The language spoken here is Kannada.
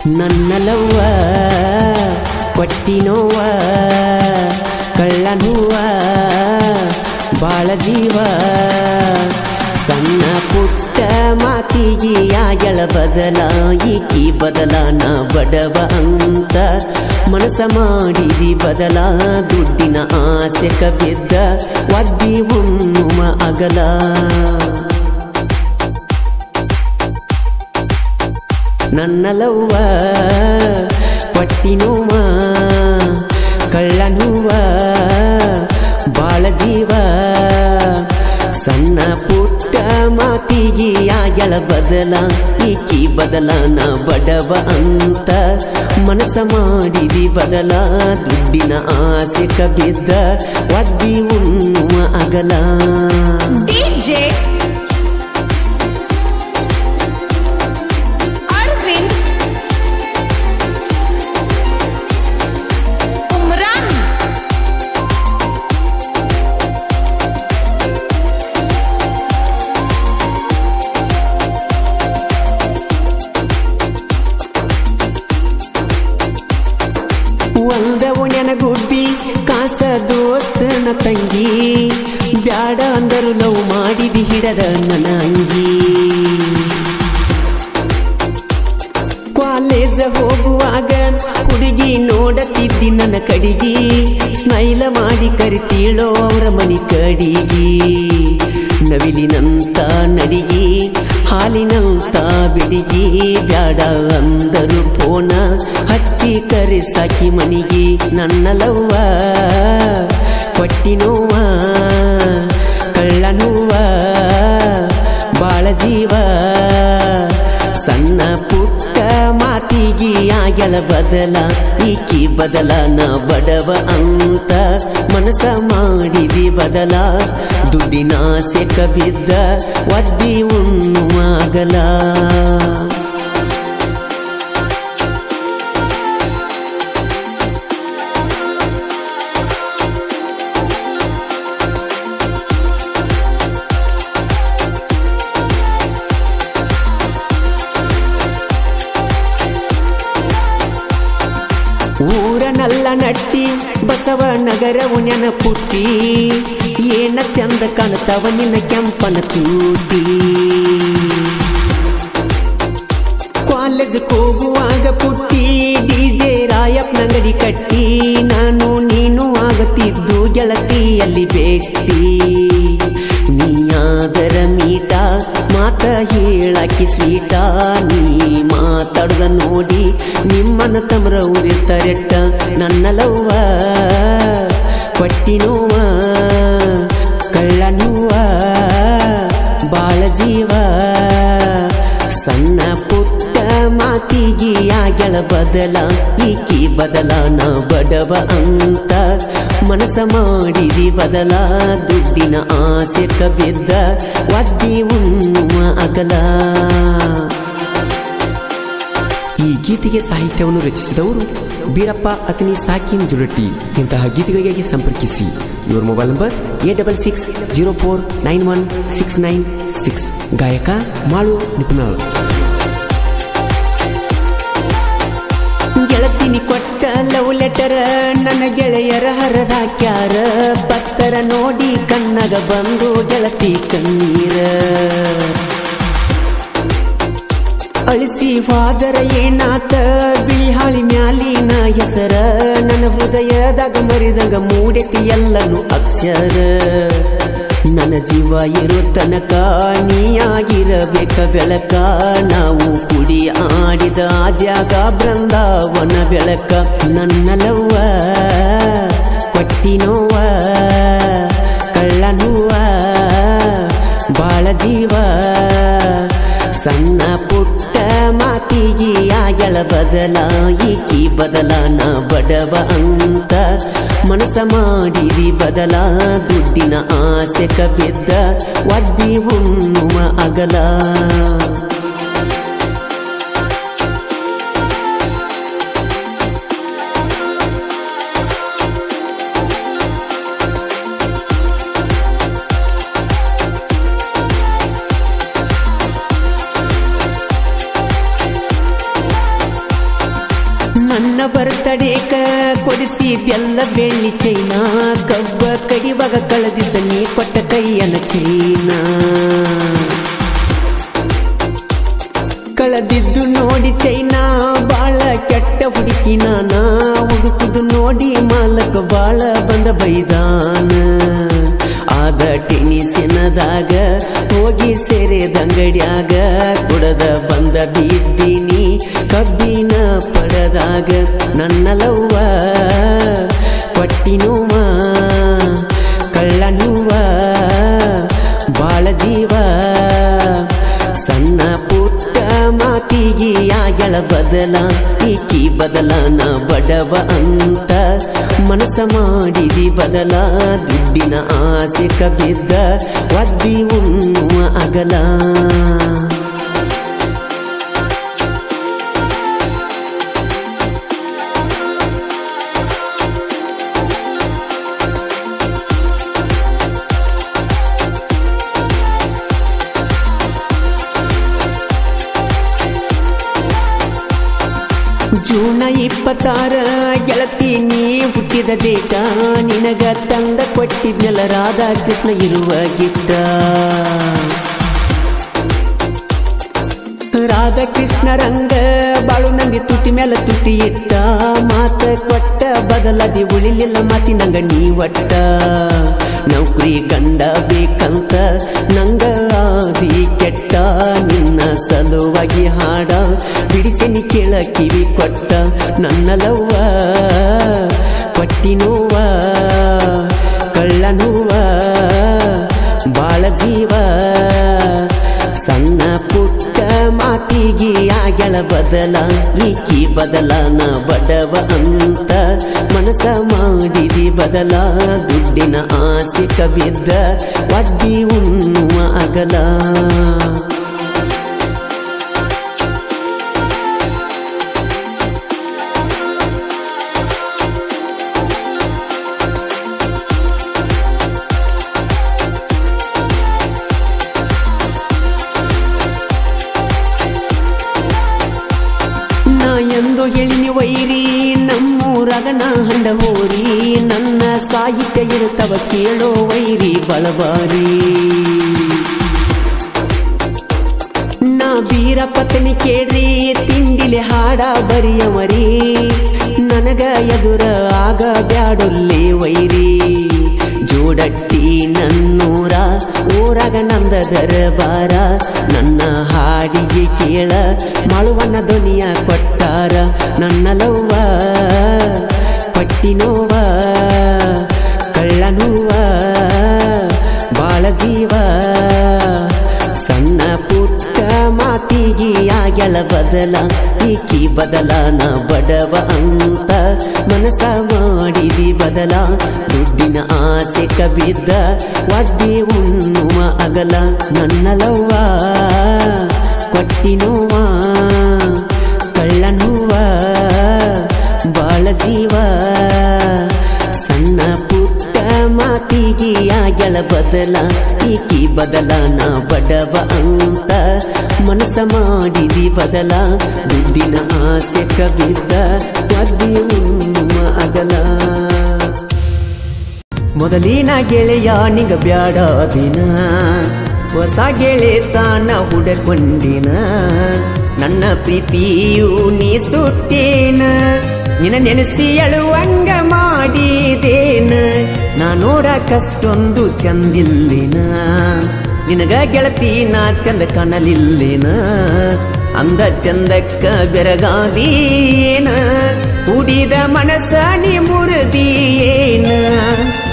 ನನ್ನ ಲವ್ವ ಕೊಟ್ಟಿನೋವ ಕಳ್ಳನುವ ಬಾಳ ಜೀವ ಸಣ್ಣ ಪುಟ್ಟ ಮಾತಿಗೆ ಯಾಗಳ ಬದಲ ಈಕಿ ಬದಲ ನಾ ಬಡವ ಅಂತ ಮನಸ ಮಾಡಿದಿ ಬದಲ ದುಡ್ಡಿನ ಆಸೆಕ ಬಿದ್ದ ಒದ್ದಿ ಉಣ್ಣುವ ಅಗಲ ನನ್ನ ಲವ್ವ ಪಟ್ಟಿನುವ ಕಳ್ಳನುವ ಬಾಳ ಜೀವ ಸಣ್ಣ ಪುಟ್ಟ ಮಾತಿಗೆ ಯಾಗಳ ಬದಲ ಈಕಿ ಬದಲ ನಾ ಬಡವ ಅಂತ ಮನಸ ಮಾಡಿದಿ ಬದಲ ದುಡ್ಡಿನ ಆಸೆ ಕಬಿದ್ದ ಒದ್ದಿ ಉಣ್ಣುವ ಅಗಲ DJ Arvind Umran ಒಂದವು ನೆನಗುಬ್ಬಿ ಕಾಸ ದೋಸ್ತನ ತಂಗಿ ಬ್ಯಾಡ ಅಂದರು ಲವ್ ಮಾಡಿದಿ ಹಿಡದ ನನ್ನ ಅಂಗಿ ಕಾಲೇಜ ಹೋಗುವಾಗ ಹುಡುಗಿ ನೋಡತಿದ್ದಿ ನನ್ನ ಕಡಿಗಿ ಸ್ಮೈಲ ಮಾಡಿ ಕರಿತೀಳೋ ಅವರ ಮನಿ ಕಡಿಗಿ ನವಿಲಿನಂತ ನಡಿಗಿ ಹಾಲಿನಂತ ಬಿಡಿಗಿ ಬ್ಯಾಡ ಅಂದರು ಫೋನ ಹಚ್ಚಿ ಕರೆ ಸಾಕಿ ಮನಿಗಿ ನನ್ನ ಲವ್ವ ಕೊಟ್ಟಿನೋವ ಕಳ್ಳನುವ ಬಾಳ ಜೀವ ಸಣ್ಣ ಪುಟ್ಟ ಮಾತಿಗೆ ಆಗೆಳ ಬದಲ ಈಕಿ ಬದಲ ನಾ ಬಡವ ಅಂತ ಮನಸ ಮಾಡಿದಿ ಬದಲ ದುಡ್ಡಿನ ಸೆಕ ಬಿದ್ದ ಒದ್ದಿ ಉಣ್ಣುವಾಗಲ ಊರನಲ್ಲ ನಟ್ಟಿ ಬಸವ ನಗರವು ನೆನಪುಟ್ಟಿ ಏನ ಚಂದ ಕಾಣ್ತಾವ ನಿನ್ನ ಕೆಂಪನ ತೂಟಿ ಕಾಲೇಜ್ ಹೋಗುವಾಗ ಪುಟ್ಟಿ ಡಿಜೆ ರಾಯಪ್ಪನಂಗಡಿ ಕಟ್ಟಿ ನಾನು ನೀನು ಆಗತಿದ್ದು ಗೆಳತಿಯಲ್ಲಿ ಭೇಟಿ ನೀಯಾದರ ಮೀಟ ಮಾತ ಹೇಳಾಕಿ ಸ್ವೀಟ ನೀ ಮಾತಾಡ್ದ ನೋಡಿ ನಿಮ್ಮನ್ನ ತಮರ ಊರಿರ್ತಾರೆಟ್ಟ ನನ್ನ ಲವ್ವ ಪಟ್ಟಿನೋವ ಕಳ್ಳನುವ ಬಾಳ ಜೀವ ಸಣ್ಣ ಪುಟ್ಟ ಮಾತಿಗೆ ಯಾಗಳ ಬದಲ ಈಕಿ ಬದಲ ನಾ ಬಡವ ಅಂತ ಮನಸ ಮಾಡಿದಿ ಬದಲ ದುಡ್ಡಿನ ಆಸೆ ಕಬಿದ್ದ ಒದ್ದಿ ಉಣ್ಣುವ ಅಗಲ ಈ ಗೀತೆಗೆ ಸಾಹಿತ್ಯವನ್ನು ರಚಿಸಿದವರು ಬೀರಪ್ಪ ಅತನಿ ಸಾಕಿನ್ ಜುಡಟ್ಟಿ ಇಂತಹ ಗೀತೆಗಳಿಗಾಗಿ ಸಂಪರ್ಕಿಸಿ ಇವರ mobile number eight double six zero four nine one six nine six ಗಾಯಕ ಮಾಳು ನಿಪುಣಾಳ್ ಗೆಳತಿನಿ ಕೊಟ್ಟ ಲವ್ ಲೆಟರ ನನ್ನ ಗೆಳೆಯರ ಹರದಾಕ್ಯಾರ ಪತ್ತರ ನೋಡಿ ಕಣ್ಣಗ ಬಂದು ಗೆಳತಿ ಕಣ್ಣೀರ ಅಳಿಸಿ ಹೋದರ ಏನಾತ ಬಿಳಿ ಹಾಳಿ ಮ್ಯಾಲಿನ ಹೆಸರ ನನ್ನ ಹೃದಯದಾಗ ಮರಿದಂಗ ಮೂಡೆತಿ ಎಲ್ಲನು ಅಕ್ಷರ ನನ್ನ ಜೀವ ಇರೋ ತನಕ ನೀಯಾಗಿರಬೇಕ ಬೆಳಕ ನಾವು ಕುಡಿ ಆಡಿದ ಆ ಜಾಗ ಬೃಂದಾವನ ಬೆಳಕ ನನ್ನ ಲವ್ವ ಕೊಟ್ಟಿನೋವ ಕಳ್ಳನುವ ಬಾಳ ಜೀವ ಸಣ್ಣ ಪುಟ್ಟ ಮಾತಿಗೆ ಯಾಗಳ ಬದಲ ಈಕಿ ಬದಲ ನಾ ಬಡವ ಅಂತ ಮನಸ ಮಾಡಿದಿ ಬದಲ ದುಡ್ಡಿನ ಆಸೆ ಕಬಿದ್ದ ಒದ್ದಿ ಉಣ್ಣುವ ಅಗಲ ಬರ್ತಡೇಕ ಕೊಡಿಸಿದೆಲ್ಲ ಬೆಳ್ಳಿ ಚೈನಾ ಕಬ್ಬ ಕಡಿವಾಗ ಕಳೆದಿದ್ದ ನೀ ಕೊಟ್ಟ ಕೈಯನ ಚೈನಾ ಕಳೆದಿದ್ದು ನೋಡಿ ಚೈನಾ ಬಾಳ ಕೆಟ್ಟ ಹುಡುಕಿ ನಾನ ಹುಡುಕುದು ನೋಡಿ ಮಾಲಕ ಬಾಳ ಬಂದ ಬೈದಾನ ಆದ ಟೆನಿಸಿನದಾಗ ಹೋಗಿ ಸೇರೆದಂಗಡ್ಯಾಗ ಕುಡದ ಬಂದ ಬಿದ್ದೀನಿ ಕಬ್ಬಿನ ಪಡದಾಗ ನನ್ನ ಲವ್ವ ಕೊಟ್ಟಿನುವ ಕಳ್ಳನುವ ಬಾಳ ಜೀವ ಸಣ್ಣ ಪುಟ್ಟ ಮಾತಿಗೆ ಯಾಗಳ ಬದಲ ಈಕಿ ಬದಲಾನ ಬಡವ ಅಂತ ಮನಸ ಮಾಡಿದಿ ಬದಲ ದುಡ್ಡಿನ ಆಸೆ ಕಬಿದ್ದ ಒದ್ದಿ ಉಣ್ಣುವ ಅಗಲ ಜೂನ ಇಪ್ಪತ್ತಾರ ಗೆಳತಿ ನೀ ಹುಟ್ಟಿದ ದೇಟ ನಿನಗ ತಂದ ಕೊಟ್ಟಿದ್ನೆಲ್ಲ ರಾಧಾ ಕೃಷ್ಣ ಇರುವ ಗಿಟ್ಟ ರಾಧಾ ಕೃಷ್ಣ ರಂಗ ಬಾಳು ನಂದಿ ತುಟಿ ಮೇಲೆ ತುಟಿ ಇಟ್ಟ ಮಾತ ಕೊಟ್ಟ ಬದಲದಿ ಉಳಿಲಿಲ್ಲ ಮಾತಿ ನಂಗ ನೀ ಒಟ್ಟ ನೌಕರಿ ಗಂಡ ಬೇಕಂತ ನಂಗ ಆದಿ ಕೆಟ್ಟ ನಿನ್ನ ಸಲುವಾಗಿ ಹಾಡ ಬಿಡಿಸಿನಿ ಕೇಳ ಕಿವಿ ಕೊಟ್ಟ ನನ್ನ ಲವ್ವ ಕೊಟ್ಟಿನುವ ಕಳ್ಳನುವ ಬಾಳ ಜೀವ ಸಣ್ಣ ಪುಟ್ಟ ಮಾತಿಗೆ ಆಗಳ ಬದಲ ಈಕಿ ಬದಲಾನ ಬಡವ ಅಂತ ಮನಸ ಮಾಡಿದಿ ಬದಲ ದುಡ್ಡಿನ ಆಸೆ ಕಬಿದ್ದ ಒದ್ದಿ ಉಣ್ಣುವ ಅಗಲ ನಾ ಎಂದು ಹೇಳಿನಿ ವೈರಿ ನಮ್ಮೂರಾಗ ನಾ ಹಂಡ ಹೋರಿ ನನ್ನ ಸಾಹಿತ್ಯ ಇರುತ್ತವ ಕೇಳೋ ವೈರಿ ಬಳಬಾರಿ ನಾ ಬೀರ ಪತ್ನಿ ಕೇಳ್ರಿ ತಿಂಡಿಲೆ ಹಾಡ ಬರಿಯವರಿ ನನಗ ಎದುರ ಆಗ ಬ್ಯಾಡೊಲ್ಲಿ ವೈರಿ ಜೋಡಟ್ಟಿ ನನ್ನೂರ ಊರಾಗ ನಂದ ದರಬಾರ ನನ್ನ ಹಾಡಿಗೆ ಕೇಳ ಮಳುವನ ಧ್ವನಿಯ ಕೊಟ್ಟಾರ ನನ್ನ ಲವ್ವ ಪಟ್ಟಿನೋವ ಕಳ್ಳನುವ ಬಾಳ ಜೀವ ಸಣ್ಣ ಪುಟ್ಟ ಮಾತಿಗೆ ಆಗಳ ಬದಲ ಈಕಿ ಬದಲಾನ ಬಡವ ಅಂತ ಮನಸ ಮಾಡಿದಿ ಬದಲ ದುಡ್ಡಿನ ಆಸೆ ಕಬಿದ್ದ ಒದ್ದಿ ಉಣ್ಣುವ ಅಗಲ ನನ್ನ ಲವ್ವ ಕೊಟ್ಟಿನುವ ಕಳ್ಳನುವ ಬಾಳ ಜೀವ ಸಣ್ಣ ಪುಟ್ಟ ಮಾತಿಗೆ ಆಗಳ ಬದಲ ಈಕಿ ಬದಲಾನ ಬಡವ ಅಂತ ಮನಸ ಮಾಡಿದಿ ಬದಲ ದುಡ್ಡಿನ ಆಸೆ ಕಬಿದ್ದ ಒದ್ದಿ ಉಣ್ಣುವ ಅಗಲ ಮೊದಲಿನ ಗೆಳೆಯ ನಿಗ ಬ್ಯಾಡ ದಿನ ಹೊಸ ಗೆಳೆತಾನ ಹುಡಕೊಂಡಿನ ನನ್ನ ಪ್ರೀತಿಯು ನೀ ಸುಟ್ಟೇನ ನಿನ ನೆನೆಸಿ ಅಳುವಂಗ ಮಾಡಿದೇನ ನಾ ನೋಡಕಷ್ಟೊಂದು ಚಂದಿಲ್ಲಿನ ನಿನಗ ಗೆಳತಿ ನಾ ಚಂದ ಕಾಣಲಿಲ್ಲಿನ ಅಂದ ಚಂದಕ್ಕ ಬೆರಗಾದೀನ ಉಡಿದ ಮನಸ್ಸ ನೀ ಮುರಿದಿಯೇನ